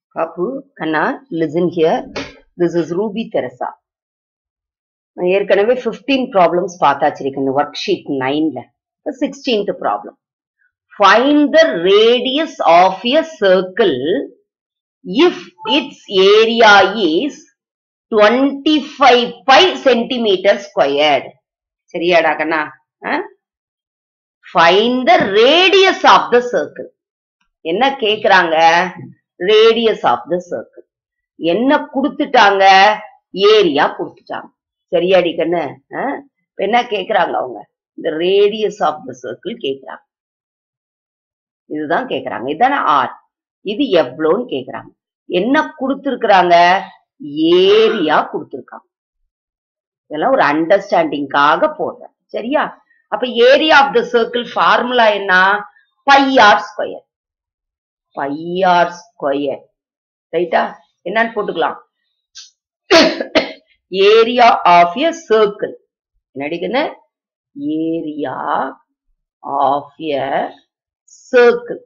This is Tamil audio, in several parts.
Kapu, Kanna, listen here. This is Ruby Teresa. நான் ஏற்கனவே 15 ப்ராப்ளம்ஸ் பார்த்தாச்சிருக்கேன் ஒர்க் ஷீட் நைன்ல sixteenth problem find the radius of a circle if its area is twenty five five centimetre squared சரியாடா கண்ணா find the radius of the circle என்ன கேக்குறாங்க ரேடியஸ் ஆஃப் த சர்க்கிள் என்ன கொடுத்துட்டாங்க ஏரியா கொடுத்துட்டாங்க சரியாடி கண்ணு ஆ? இப்ப என்ன கேக்குறாங்க அவங்க இந்த ரேடியஸ் ஆஃப் த சர்க்கிள் கேக்குறாங்க இதுதான் கேக்குறாங்க இதுதானே ஆர் இது எவ்வளோன்னு கேக்குறாங்க என்ன கொடுத்துருக்குறாங்க ஏரியா கொடுத்துருக்காங்க இதெல்லாம் ஒரு அண்டர்ஸ்டாண்டிங்காக போடுறேன் சரியா அப்ப area of the circle formula என்ன pi r square pi r square ரைட்டா என்னன்னு போட்டுக்கலாம் ஏரியா ஆஃப் எ சர்க்கிள் என்னடிக்குன்னு area of a circle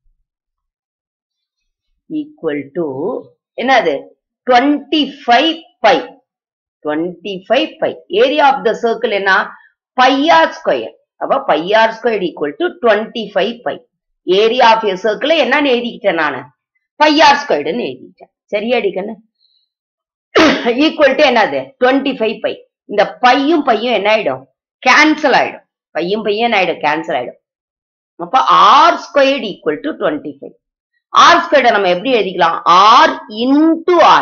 equal to என்னது twenty five pi twenty five pi area of the circle என்ன பையார் ஸ்கொயர் அப்ப pi r square equal to twenty five pi area of a circle என்னன்னு எழுதிக்கிட்டேன் நானு பையார் ஸ்கொயர்டுன்னு எழுதிட்டேன் சரியாடி கண்ணு ஈக்குவல் டு என்னது டுவெண்ட்டி ஃபைவ் பை இந்த பையும் பையும் என்ன ஆயிடும் கேன்சல் ஆயிடும் பையும் பையும் என்ன ஆயிடும் கேன்சல் ஆயிடும் அப்ப r squared equal to twenty five r ஸ்கொயர்டை நம்ம எப்படி எழுதிக்கலாம் r into r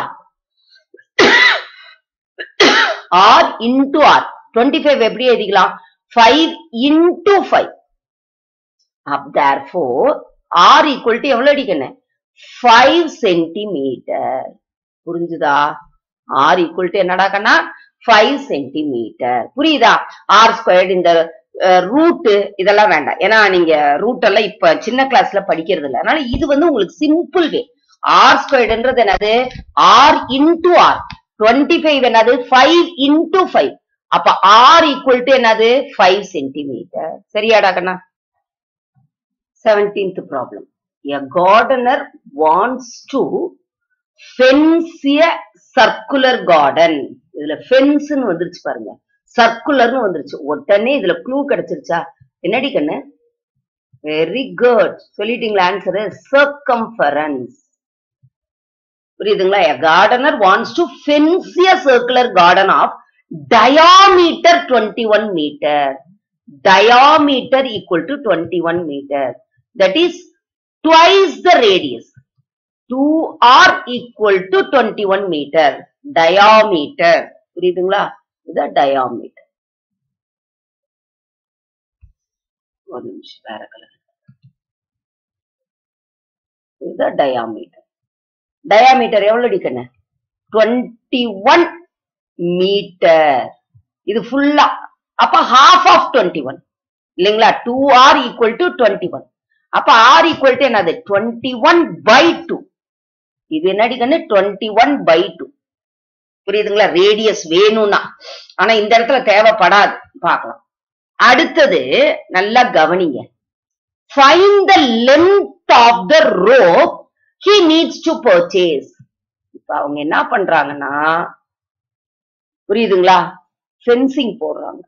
r into r twenty five எப்படி எழுதிக்கலாம் five into five up therefore r equal to எவ்வளவு அடிக்கணும் ஃபைவ் சென்டிமீட்டர் புரிஞ்சுதா ஆர் ஈக்குவல் டு என்னடா கண்ணா ஃபைவ் சென்டிமீட்டர் புரியுதா ஆர் ஸ்கொயர்டு இந்த ரூட்டு இதெல்லாம் வேண்டாம் ஏன்னா நீங்க ரூட் எல்லாம் இப்ப சின்ன கிளாஸ்ல படிக்கிறது இல்ல அதனால இது வந்து உங்களுக்கு சிம்பிள் வே ஆர் ஸ்கொயர்டுன்றது என்னது r into r twenty five என்னது ஃபைவ் இன்டு ஃபைவ் அப்ப ஆர் ஈக்குவல் டு என்னது ஃபைவ் சென்டிமீட்டர் சரியாடா கண்ணா seventeenth problem a gardener wants to fence a circular garden இதுல ஃபென்ஸ்னு வந்துருச்சு பாருங்க சர்க்குலர்னு வந்துருச்சு உடனே இதுல க்ளூ கிடைச்சிருச்சா என்னடி கண்ணு வெரி குட் சொல்லிட்டீங்களா ஆன்சர் சர்க்கம்ஃபரன்ஸ் புரியுதுங்களா gardener wants to fence a circular garden of diameter twenty one metre diameter equal to twenty one metre that is twice the radius 2r equal to 21 meter diameter புரியுதுங்களா இது diameter ஒரு நிமிஷம் வேற கலர் இது diameter diameter எவ்வளவு அடிக்கண்ண 21 மீட்டர் இது ஃபுல்லா அப்ப half of 21 இல்லைங்களா 2r equal to 21 அப்ப ஆர் ஈக்குவல் டு என்னது டுவெண்ட்டி ஒன் பை டூ இது என்னடி கண்ணு டுவெண்ட்டி ஒன் பை டூ புரியுதுங்களா ரேடியஸ் வேணும்னா ஆனா இந்த இடத்துல தேவைப்படாது பார்க்கலாம் அடுத்தது நல்லா கவனிங்க find the length of the rope he needs to purchase இப்ப அவங்க என்ன பண்றாங்கன்னா புரியுதுங்களா ஃபென்சிங் போடுறாங்க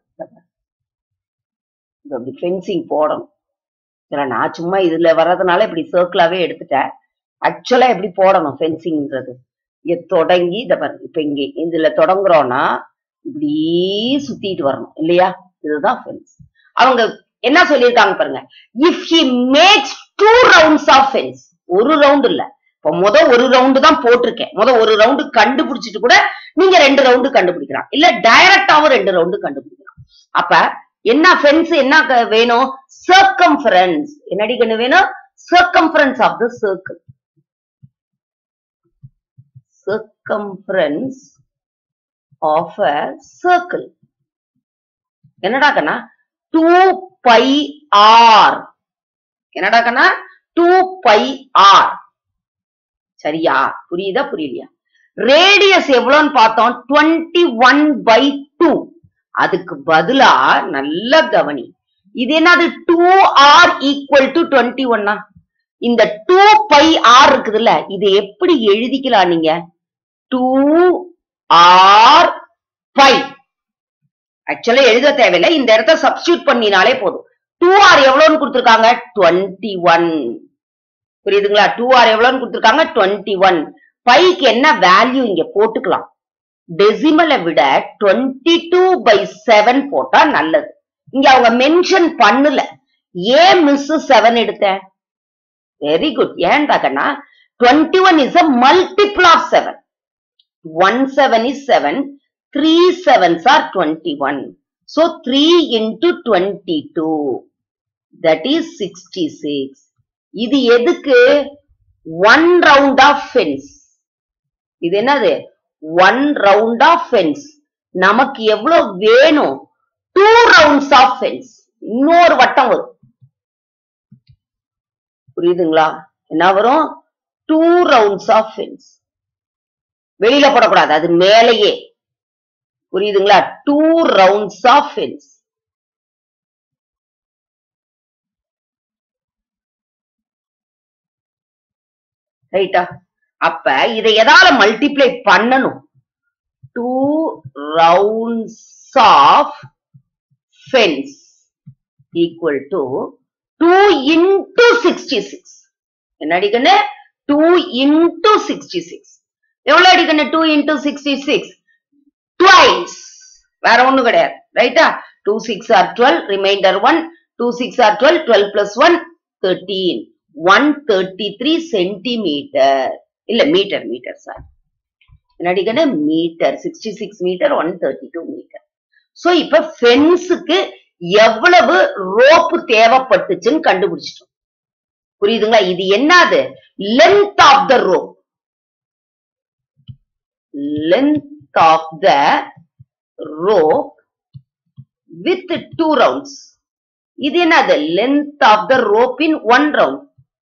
அப்படி ஃபென்சிங் போடணும் இதுல நான் சும்மா இதுல வர்றதுனால இப்படி சர்க்கிளாவே எடுத்துட்டேன் ஆக்சுவலா எப்படி போடணும் ஃபென்சிங்ன்றது இங்க தொடங்கி இத பாருங்க இப்ப இங்க இதுல தொடங்குறோம்னா இப்படி சுத்திட்டு வரணும் இல்லையா இதுதான் ஃபென்ஸ் அவங்க என்ன சொல்லியிருக்காங்க பாருங்க if he makes two rounds of fence ஒரு ரவுண்ட் இல்ல இப்ப முத ஒரு ரவுண்டு தான் போட்டிருக்கேன் முத ஒரு ரவுண்டு கண்டுபிடிச்சிட்டு கூட நீங்க ரெண்டு ரவுண்டு கண்டுபிடிக்கலாம் இல்ல டைரக்டாவும் ரெண்டு ரவுண்டு கண்டுபிடிக்கலாம் அப்ப என்ன ஃபென்ஸ் என்ன க- வேணும் சர்க்கம்ஃபரன்ஸ் என்னடி கண்ணு வேணும் circumference of the circle circumference of a circle என்னடா கண்ணா டூ பை ஆர் என்னடா கண்ணா டூ பை ஆர் சரியா புரியுதா புரியலையா ரேடியஸ் எவ்வளவுன்னு பார்த்தோம் டுவெண்ட்டி ஒன் பை டூ அதுக்கு பதிலா நல்ல கவனி இது என்னது two r equal to twenty ஒன்னா இந்த டூ பை ஆர் இருக்குதுல்ல இது எப்படி எழுதிக்கலாம் நீங்க டூ ஆர் பை ஆக்சுவலா எழுத தேவையில்லை இந்த இடத்த சப்ஸ்டியூட் பண்ணினாலே போதும் டூ ஆர் எவ்வளவுன்னு கொடுத்திருக்காங்க டுவெண்ட்டி ஒன் புரியுதுங்களா டூ ஆர் எவ்வளவுன்னு கொடுத்திருக்காங்க டுவெண்ட்டி ஒன் பைக்கு என்ன வேல்யூ இங்க போட்டுக்கலாம் டெசிமலை விட டுவெண்ட்டி டூ பை செவன் போட்டா நல்லது இங்க அவங்க மென்ஷன் பண்ணல ஏன் மிஸ் செவன் எடுத்தேன் வெரி குட் ஏன்டா கண்ணா twenty one is a multiple of seven one seven is seven three sevens are twenty one so three into twenty two that is sixty six இது எதுக்கு ஒன் ரவுண்ட் ஆஃப் ஃபென்ஸ் இது என்னது ஒன் ரவுண்ட் ஆஃப் ஃபென்ஸ் நமக்கு எவ்வளவு வேணும் டூ ரவுண்ட்ஸ் ஆஃப் ஃபென்ஸ் இன்னொரு வட்டம் வரும் புரியுதுங்களா என்ன வரும் டூ ரவுண்ட்ஸ் ஆஃப் ஃபென்ஸ் வெளியில போடக்கூடாது அது மேலேயே புரியுதுங்களா டூ ரவுண்ட்ஸ் ஆஃப் ஃபென்ஸ் ரைட்டா அப்ப இதை எதால மல்டிப்ளை பண்ணணும் two rounds of fence equal to two into sixty six என்ன அடிக்கண்ணு டூ இன்டு சிக்ஸ்டி சிக்ஸ் எவ்வளவு அடிக்கண்ணு two into sixty six twice வேற ஒண்ணும் கிடையாது ரைட்டா two six are twelve remainder one two six are twelve twelve plus one thirteen one thirty three centimetre இல்ல மீட்டர் மீட்டர் சார் என்னடிக்கன்னு metre sixty six metre one thirty two metre so இப்ப ஃபென்ஸுக்கு எவ்வளவு ரோப்பு தேவைப்பட்டுச்சுன்னு கண்டுபிடிச்சிட்டோம் புரியுதுங்களா இது என்னது length of the rope length of the rope with two rounds. இது என்னது length of the rope in one round.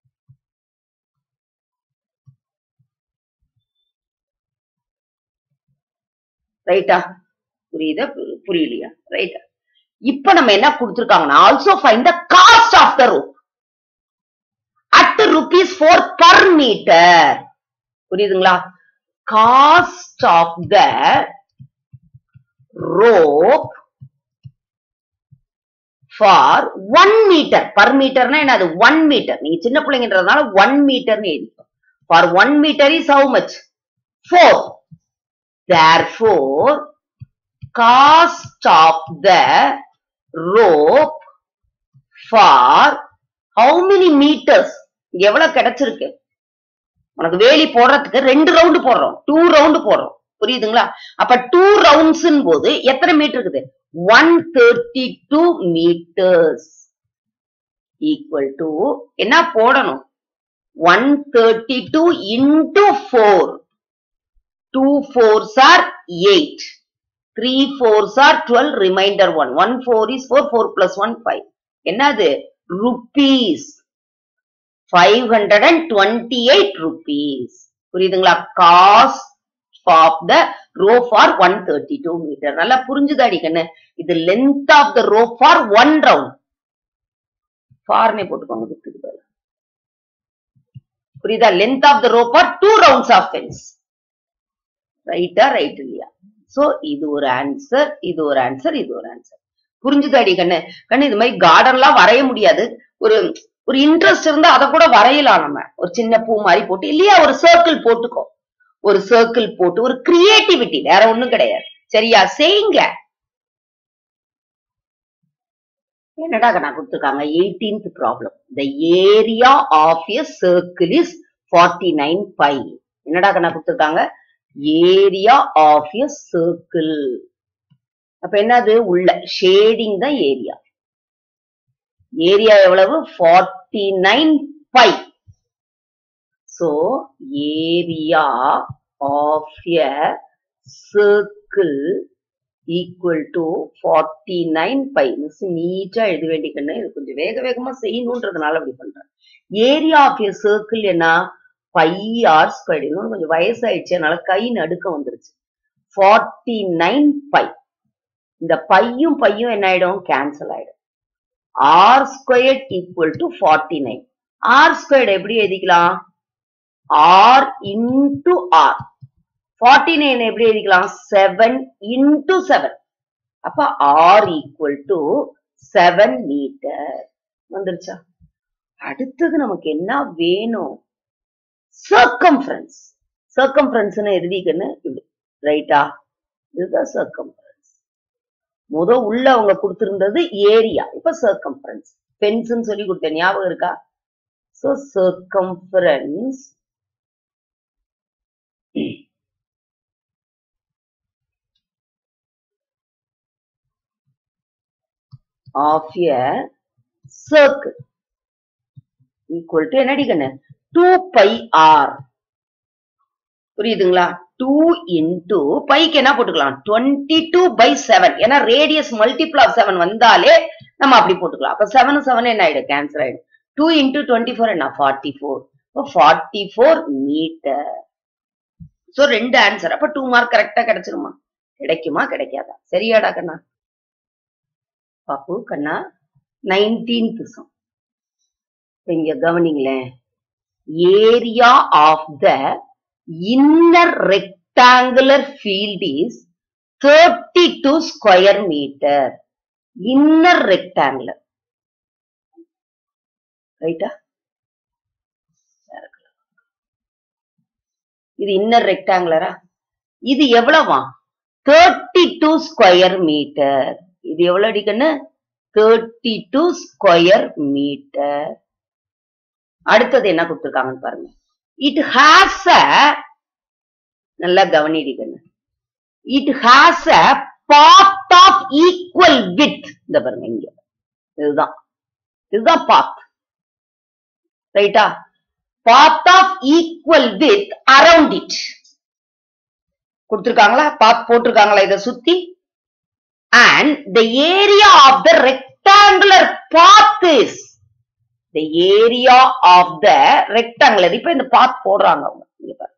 ரைட்டா புரியுதா பு- புரியலையா ரைட்டா இப்ப நம்ம என்ன கொடுத்திருக்காங்கன்னா also find the cost of the rope at rupees four per metre புரியுதுங்களா cost of the rope for one meter per meterனா என்னது one meter நீங்க சின்ன பிள்ளைங்கன்றதுனால one meterன்னு எழுதிக்கோ for one meter is how much four therefore cost of the rope for how many meters இங்க எவ்வளவு கிடைச்சிருக்கு உனக்கு வேலி போடுறதுக்கு ரெண்டு ரவுண்டு போடுறோம் டூ ரவுண்டு போடுறோம் புரியுதுங்களா அப்ப டூ ரவுண்ட்ஸ் போது எத்தனை மீட்டர் இருக்குது one thirty two metres equal to என்ன போடணும் one thirty two into four two fours are eight three fours are twelve remainder one one four is four four plus one five என்னது rupees five hundred and twenty eight rupees புரியுதுங்களா cost of the row for one thirty two metre நல்லா புரிஞ்சுதா அடிக்கண்ணு இது length of the row for one round ஃபார்னே போட்டுக்கோங்க வித்துக்கு பதிலா. புரியுதா length of the row for two rounds of fence ரைட்டா ரைட் இல்லையா சோ இது ஒரு ஆன்சர் இது ஒரு ஆன்சர் இது ஒரு ஆன்சர் புரிஞ்சுதாடி கண்ணு கண்ணு இது மாதிரி கார்டன்லாம் வரைய முடியாது ஒரு ஒரு இன்ட்ரெஸ்ட் இருந்தா அதை கூட வரையலாம் நம்ம ஒரு சின்ன பூ மாதிரி போட்டு இல்லையா ஒரு சர்க்கிள் போட்டுக்கோ ஒரு சர்க்கிள் போட்டு ஒரு கிரியேட்டிவிட்டி வேற ஒண்ணும் கிடையாது சரியா செய்யுங்க என்னடா கண்ணா கொடுத்துருக்காங்க eighteenth problem the area of a circle is forty nine pi என்னடா கண்ணா கொடுத்துருக்காங்க ஏரியா ஆஃப் எ சர்க்கிள் அப்ப என்னது உள்ள ஷேடிங் தான் ஏரியா ஏரியா எவ்வளவு forty nine pi so area of a circle equal to forty nine pi miss நீட்டா எழுத வேண்டிக்கன்னு இது கொஞ்சம் வேக வேகமா செய்யணுன்றதுனால அப்படி பண்றேன் ஏரியா ஆஃப் எ சர்க்கிள் என்ன பை ஆர் ஸ்கொயர் இன்னொன்று கொஞ்சம் வயசாயிடுச்சு அதனால கை நடுக்க வந்துருச்சு ஃபார்ட்டி நைன் பை இந்த பையும் பையும் என்ன ஆயிடும் கேன்சல் ஆயிடும் r square equal to forty nine r squared எப்படி எழுதிக்கலாம் r into r forty nine எப்படி எழுதிக்கலாம் செவன் இன்டு செவன் அப்ப r equal to seven meter வந்துருச்சா அடுத்தது நமக்கு என்ன வேணும் சர்க்கம்ஃபரன்ஸ் சர்க்கம்ஃபரன்ஸ்னு எழுதிக்கன்னு இப்படி ரைட்டா இதுதான் சர்க்கம்ஃபரன்ஸ் முத உள்ள அவங்க கொடுத்திருந்தது ஏரியா இப்ப சர்க்கம்ஃபரன்ஸ் பென்ஸ்ன்னு சொல்லி கொடுத்தேன் ஞாபகம் இருக்கா so circumference of a circle equal to என்ன அடிக்கணும் 2 pi r புரியுதுங்களா 2 into பைக்கு என்ன போட்டுக்கலாம் 22 by 7 ஏன்னா ரேடியஸ் மல்டிபிள் ஆஃப் 7 வந்தாலே நம்ம அப்படி போட்டுக்கலாம் அப்ப 7 7 என்ன ஆயிடும் கேன்சல் ஆயிடும் 2 into 24 என்ன 44 அப்ப 44 மீட்டர் சோ ரெண்டு ஆன்சர் அப்ப 2 மார்க் கரெக்டா கிடைச்சிருமா கிடைக்குமா கிடைக்காதா சரியாடா கண்ணா பாப்பு கண்ணா நைன்டீன்த் சம் இங்க கவனிங்களேன் area of the inner rectangular field is thirty two square meter inner rectangular ரைட்டா இது இன்னர் ரெக்டாங்குலரா இது எவ்வளவா தேர்ட்டி டூ ஸ்கொயர் மீட்டர் இது எவ்வளவு அடிக்கன்னு தேர்ட்டி டூ ஸ்கொயர் மீட்டர் அடுத்தது என்ன கொடுத்துருக்காங்கன்னு பாருங்க இட் ஹாஸ் அ நல்லா கவனிடிக்கணும் it has a path of equal with இந்த பாருங்க இங்க இதுதான் இதுதான் பாத் ரைட்டா path of equal with around it கொடுத்துருக்காங்களா பாத் போட்டிருக்காங்களா இதை சுத்தி and the area of the rectangular path is the area of the rectangular இப்ப இந்த path போடுறாங்க அவங்க இங்க பாருங்க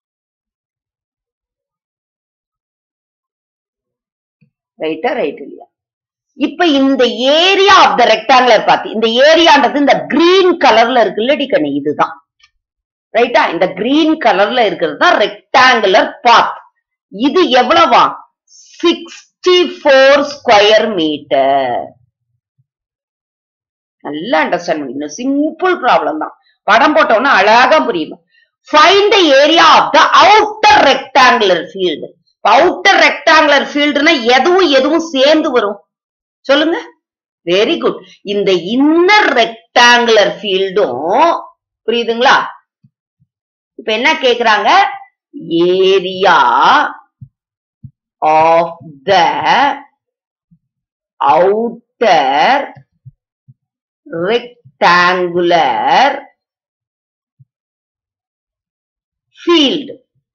ரைட்டா ரைட் இல்லையா இப்ப இந்த area of the rectangular path இந்த ஏரியான்றது இந்த கிரீன் கலர்ல இருக்கு இல்லடி கண்ணு இதுதான் ரைட்டா இந்த கிரீன் கலர்ல இருக்கிறது தான் ரெக்டாங்குலர் பாத் இது எவ்வளவா சிக்ஸ்டி ஃபோர் ஸ்கொயர் மீட்டர் நல்லா அண்டர்ஸ்டாண்ட் பண்ணிக்கணும் சிம்பிள் ப்ராப்ளம் தான் படம் போட்டோம்னா அழகா புரியும் find the area of the outer rectangular field outer rectangular ஃபீல்டுனா எதுவும் எதுவும் சேர்ந்து வரும் சொல்லுங்க வெரி குட் இந்த இன்னர் ரெக்டாங்குலர் ஃபீல்டும் புரியுதுங்களா இப்ப என்ன கேக்குறாங்க area of the outer rectangular field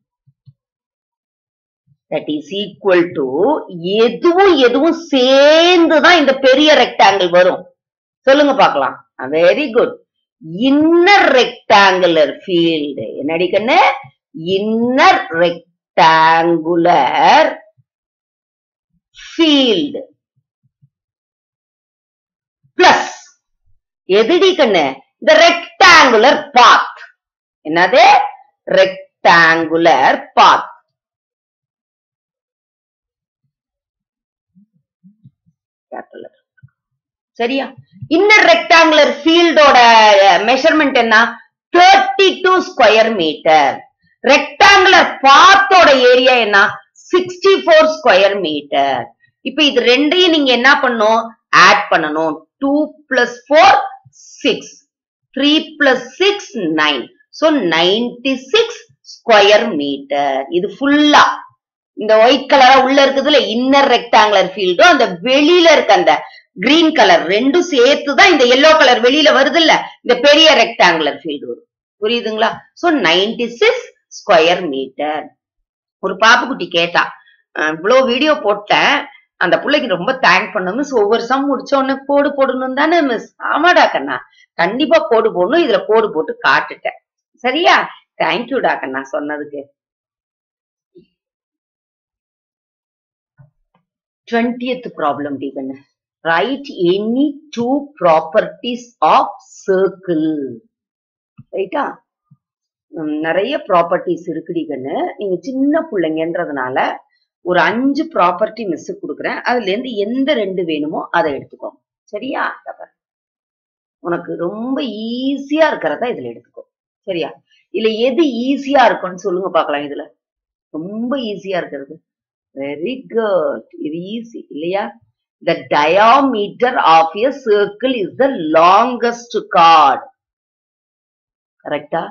that is equal to எதுவும் எதுவும் சேர்ந்துதான் இந்த பெரிய ரெக்டாங்கிள் வரும் சொல்லுங்க பார்க்கலாம் very good inner rectangular field என்னடி கண்ணு இன்னர் ரெக்டாங்குலர் field plus எதுடி கண்ணு இந்த ரெக்டாங்குலர் பாத் என்னது ரெக்டாங்குலர் பாத் சரியா இன்னர் ரெக்டாங்குலர் ஃபீல்டோட மெஷர்மெண்ட் என்ன thirty two square meter rectangular பாத்தோட ஏரியா என்ன சிக்ஸ்டி ஃபோர் ஸ்கொயர் மீட்டர் இப்ப இது ரெண்டையும் நீங்க என்ன பண்ணும் ஆட் பண்ணணும் two plus four six three plus six nine so ninety six square meter இது ஃபுல்லா இந்த ஒயிட் கலரா உள்ள இருக்குதுல இன்னர் ரெக்டாங்குலர் ஃபீல்டும் அந்த வெளியில இருக்க அந்த கிரீன் கலர் ரெண்டும் சேர்த்து தான் இந்த எல்லோ கலர் வெளியில வருது இல்ல இந்த பெரிய ரெக்டாங்குலர் ஃபீல்டு வரும் புரியுதுங்களா so ninety six square meter ஒரு பாப்புக்குட்டி கேட்டா அஹ் இவ்வளவு வீடியோ போட்டேன் அந்த பிள்ளைக்கு ரொம்ப தேங்க் பண்ண மிஸ் ஒவ்வொரு சம் முடிச்ச உடனே கோடு போடணும் தானே மிஸ் ஆமாடா கண்ணா கண்டிப்பா கோடு போடணும் இதுல கோடு போட்டு காட்டுட்டேன் சரியா தேங்க்யூடா கண்ணா சொன்னதுக்கு டுவெண்டியத் ப்ராப்ளம் டி கண்ணு right any two properties of circle ரைட்டா நிறைய ப்ராப்பர்ட்டிஸ் இருக்குடி கண்ணு நீங்க சின்ன பிள்ளைங்கன்றதுனால ஒரு அஞ்சு ப்ராப்பர்ட்டி மிஸ் கொடுக்குறேன் அதுல இருந்து எந்த ரெண்டு வேணுமோ அதை எடுத்துக்கோ சரியா இத பாரு. உனக்கு ரொம்ப ஈஸியா இருக்கிறதா இதுல எடுத்துக்கோ சரியா இதுல எது ஈஸியா இருக்கும்னு சொல்லுங்க பார்க்கலாம் இதுல ரொம்ப ஈஸியா இருக்கிறது வெரி குட் இது ஈஸி இல்லையா the diameter of a circle is the longest chord கரெக்டா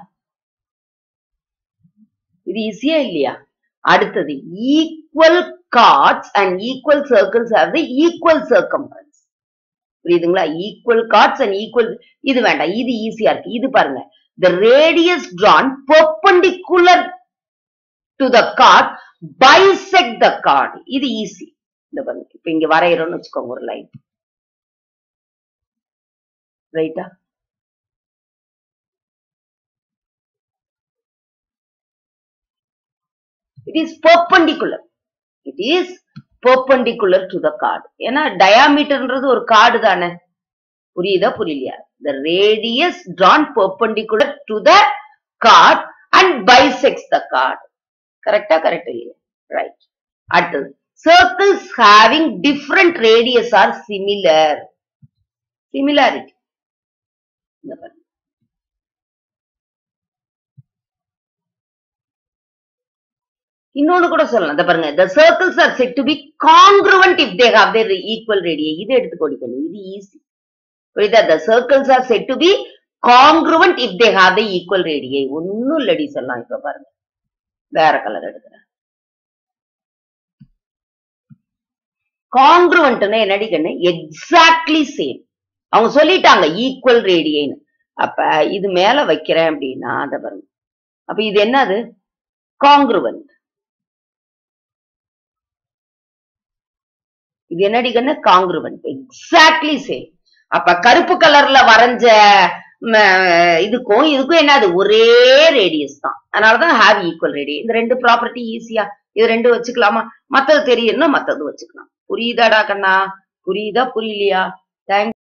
இது ஈஸியா இல்லையா அடுத்தது equal chords and equal circles are the equal circumference புரியுதுங்களா ஈக்குவல் கார்ட்ஸ் அண்ட் ஈக்குவல் இது வேண்டாம் இது ஈஸியா இருக்கு இது பாருங்க the radius drawn perpendicular to the card bisect the card இது ஈஸி இந்த பாருங்க இப்ப இங்க வரையறோம்னு வச்சுக்கோங்க ஒரு லைன் ரைட்டா it is perpendicular it is perpendicular to the card ஏன்னா டயாமீட்டர்ன்றது ஒரு கார்டு தானே புரியுதா புரியலையா the radius drawn perpendicular to the card and bisects the card கரெக்டா கரெக்ட் இல்லையா ரைட் அடுத்தது circles having different radius are similar similarity இந்த பாருங்க. இன்னொன்னு கூட சொல்லலாம் இந்த பாருங்க the circles are said to be congruent if they have their equal radii இது எடுத்துக்கொடிக்கணும் இது ஈஸி புரியுதா the circles are said to be congruent if they have the equal radii ஒன்னும் இல்லடி சொல்லலாம் இப்ப பாருங்க வேற கலர் எடுக்கிறேன் காங்க்ருவன்ட்னா என்னடி கண்ணு எக்ஸாக்ட்லி சேம் அவங்க சொல்லிட்டாங்க ஈக்குவல் ரேடியைன்னு அப்ப இது மேல வைக்கிறேன் அப்படின்னா அத பாருங்க அப்ப இது என்னது காங்க்ருவன்ட் இது என்னடி கண்ணு காங்க்ருவன்ட் எக்ஸாக்ட்லி சேம் அப்ப கருப்பு கலர்ல வரைஞ்ச ம, இதுக்கும் இதுக்கும் என்னது ஒரே ரேடியஸ் தான் அதனாலதான் ஹாவ் ஈக்குவல் ரேடியஸ் இந்த ரெண்டு ப்ராப்பர்ட்டி ஈஸியா இது ரெண்டு வச்சுக்கலாமா மத்தது தெரியணும்னா மத்தது வச்சுக்கலாம் புரியுதாடா கண்ணா புரியுதா புரியலையா தேங்க்